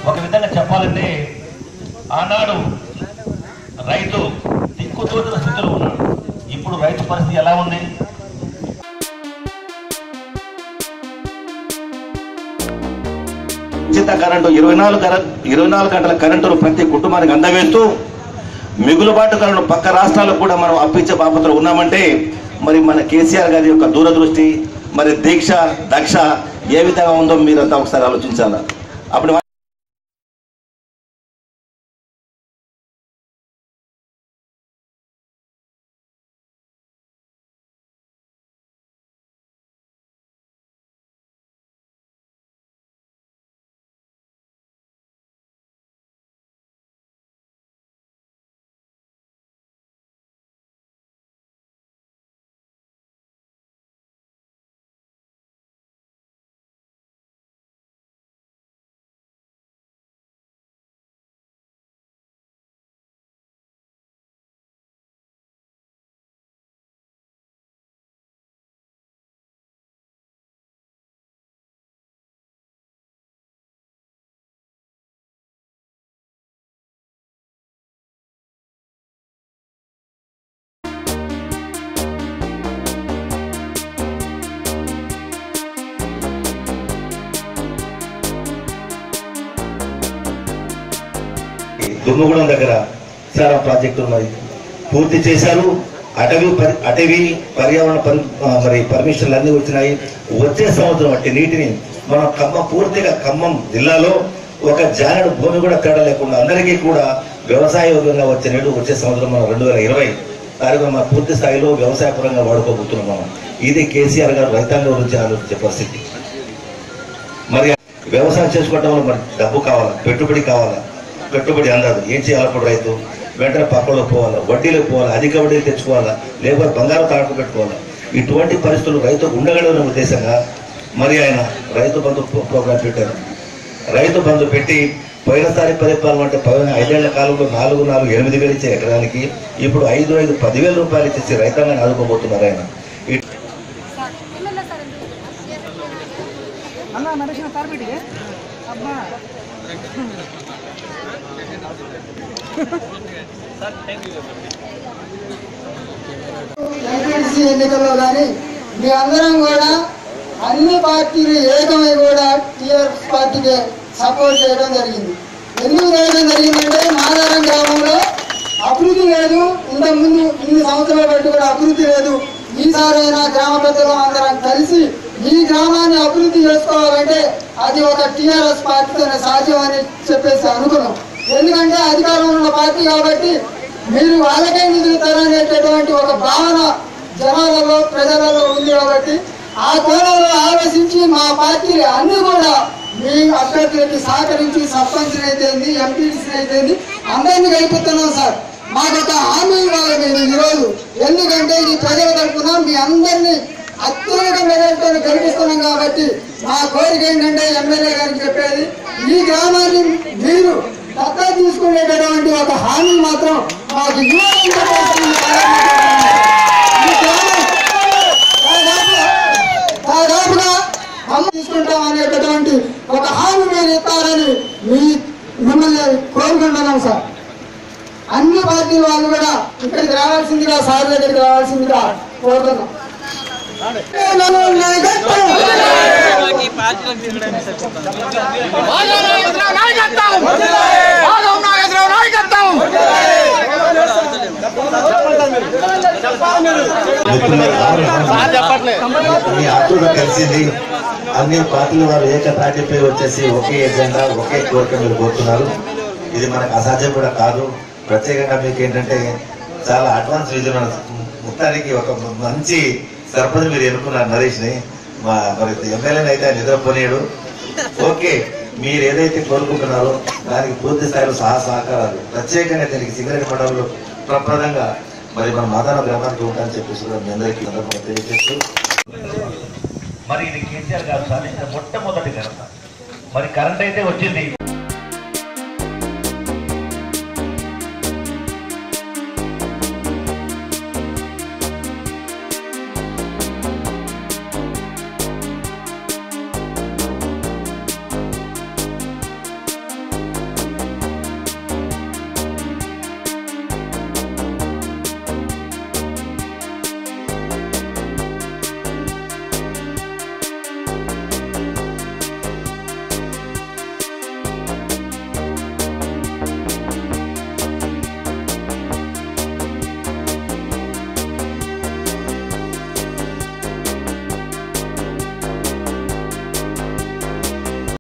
ఒక విధంగా చెప్పాలంటే ఆనాడు రైతు దిక్కుతోచిన స్థితిలో ఉన్నాడు ఇప్పుడు రైతు పరిస్థితి ఎలా ఉంది ఉచిత కరెంటు ఇరవై నాలుగు కరెంట్ ఇరవై నాలుగు గంటల కరెంటును ప్రతి కుటుంబానికి అందవేస్తూ మిగులుబాటు కరెంటు పక్క రాష్ట్రాలకు కూడా మనం అప్పించే బాపతలు ఉన్నామంటే మరి మన కేసీఆర్ గారి యొక్క దూరదృష్టి మరి దీక్ష దక్ష ఏ విధంగా ఉందో మీరంతా ఒకసారి ఆలోచించాలా అప్పుడు దుర్మగూడెం దగ్గర చాలా ప్రాజెక్టు మరి పూర్తి చేశారు అటవీ పరి- అటవీ పర్యావరణ పరి ఆ, మరి పర్మిషన్లు అన్ని వచ్చినాయి వచ్చే సంవత్సరం అట్టి నీటిని మన ఖమ్మం పూర్తిగా ఖమ్మం జిల్లాలో ఒక జానడు భూమి కూడా తేడా లేకుండా అందరికీ కూడా వ్యవసాయ యోగ్యంగా వచ్చే నీరు వచ్చే సంవత్సరం మనం రెండు వేల ఇరవై తారీఖు మనం పూర్తి స్థాయిలో వ్యవసాయపరంగా వాడుకోబోతున్నాం మనం ఇది కేసీఆర్ గారు రైతాంగం గురించి ఆలోచించే పరిస్థితి మరి వ్యవసాయం చేసుకోవడం వల్ల మరి డబ్బు కావాలా పెట్టుబడి కావాలా పెట్టుబడి అందదు ఏం చేయాలి అప్పుడు రైతు వెంటనే పక్కలో పోవాలా వడ్డీలకు పోవాలా అధిక వడ్డీలు తెచ్చుకోవాలా లేకపోతే బంగారం తాడుకు పెట్టుకోవాలా ఇటువంటి పరిస్థితులు రైతుకు ఉండగలనే ఉద్దేశంగా మరి ఆయన రైతు బంధు ప్రో- ప్రోగ్రాం పెట్టారు రైతు బంధు పెట్టి పోయినసారి పరిపాలన అంటే పదిహేను ఐదేళ్ల కాలంలో నాలుగు నాలుగు ఎనిమిది వేలు ఇచ్చే ఎకరానికి ఇప్పుడు ఐదు ఐదు పదివేల రూపాయలు ఇచ్చేసి రైతాంగాన్ని ఆదుకోబోతున్నారు ఆయన ఈ అన్న నరేషన్ కార్పెట్ಗೆ అబ్బా ఎంపీటీసీ ఎన్నికల్లో కానీ మీ అందరం కూడా అన్ని పార్టీలు ఏకమై కూడా టీఆర్ఎస్ పార్టీకి సపోర్ట్ చేయడం జరిగింది ఎందుకు చేయడం జరిగిందంటే మాదారం గ్రామంలో అభివృద్ధి లేదు ఇంతకుముందు ఇన్ని సంవత్సరాల బట్టి కూడా అభివృద్ధి లేదు ఈసారైనా గ్రామ పెద్దలు అందరం కలిసి ఈ గ్రామాన్ని అభివృద్ధి చేసుకోవాలంటే అది ఒక టీఆర్ఎస్ పార్టీతోనే సాధ్యం అని చెప్పేసి అనుకున్నాం ఎందుకంటే అధికారంలో ఉన్న పార్టీ కాబట్టి మీరు వాళ్ళకే నిధులుతారనేటటువంటి ఒక భావన జనాలలో ప్రజలలో ఉంది కాబట్టి ఆ కోణంలో ఆలోచించి మా పార్టీలు అన్ని కూడా మీ అభ్యర్థులకి సహకరించి సర్పంచ్ అయితేంది ఎంపీసీ అయితేంది అందరినీ కలుపుతున్నాం సార్ మాకు ఒక హామీ ఇవ్వాలి మీరు ఈరోజు ఎందుకంటే ఇది ప్రజల తరఫున మీ అందరినీ అత్యధిక మెజార్టీతో గెలిపిస్తున్నాం కాబట్టి మా కోరిక ఏంటంటే ఎమ్మెల్యే గారికి చెప్పేది ఈ గ్రామాన్ని మీరు దత్తా తీసుకునేటటువంటి ఒక హామీ మాత్రం మాకు ఇవ్వాలని చెప్పేసి మీ ఈ గ్రామం దాదాపుగా దాదాపుగా అమ్మ తీసుకుంటాం అనేటటువంటి ఒక హామీ మీరు ఇస్తారని మీ మిమ్మల్ని కోరుకుంటున్నాం సార్ అన్ని పార్టీల వాళ్ళు కూడా ఇక్కడికి రావాల్సిందిగా సార్ దగ్గరికి రావాల్సిందిగా కోరుతున్నాం మీ ఆత్రుడ కలిసింది అన్ని పార్టీల వారు ఏకతాటిపై వచ్చేసి ఒకే ఎజెండా ఒకే కోరిక మీరు కోరుతున్నారు ఇది మనకు అసాధ్యం కూడా కాదు ప్రత్యేకంగా మీకు ఏంటంటే చాలా అడ్వాన్స్ విజన్ మొత్తానికి ఒక మంచి సర్పంచ్ మీరు ఎన్నుకున్నారు నరేష్ ని మా మరి ఎమ్మెల్యేని అయితే ఆయన నిద్రపోనీయడు ఓకే మీరు ఏదైతే కోరుకుంటున్నారో దానికి పూర్తి స్థాయిలో సహా సహకారాలు ప్రత్యేకంగా దీనికి సింగరేణి మండలంలో ప్రప్రదంగా మరి మన మాదాన గ్రామానికి ఉంటానని చెప్పేసి కూడా మీ అందరికీ ఈ సందర్భంగా తెలియజేస్తూ మరి ఇది కేసీఆర్ గారు సాధించిన మొట్టమొదటి ఘనత మరి కరెంట్ అయితే వచ్చింది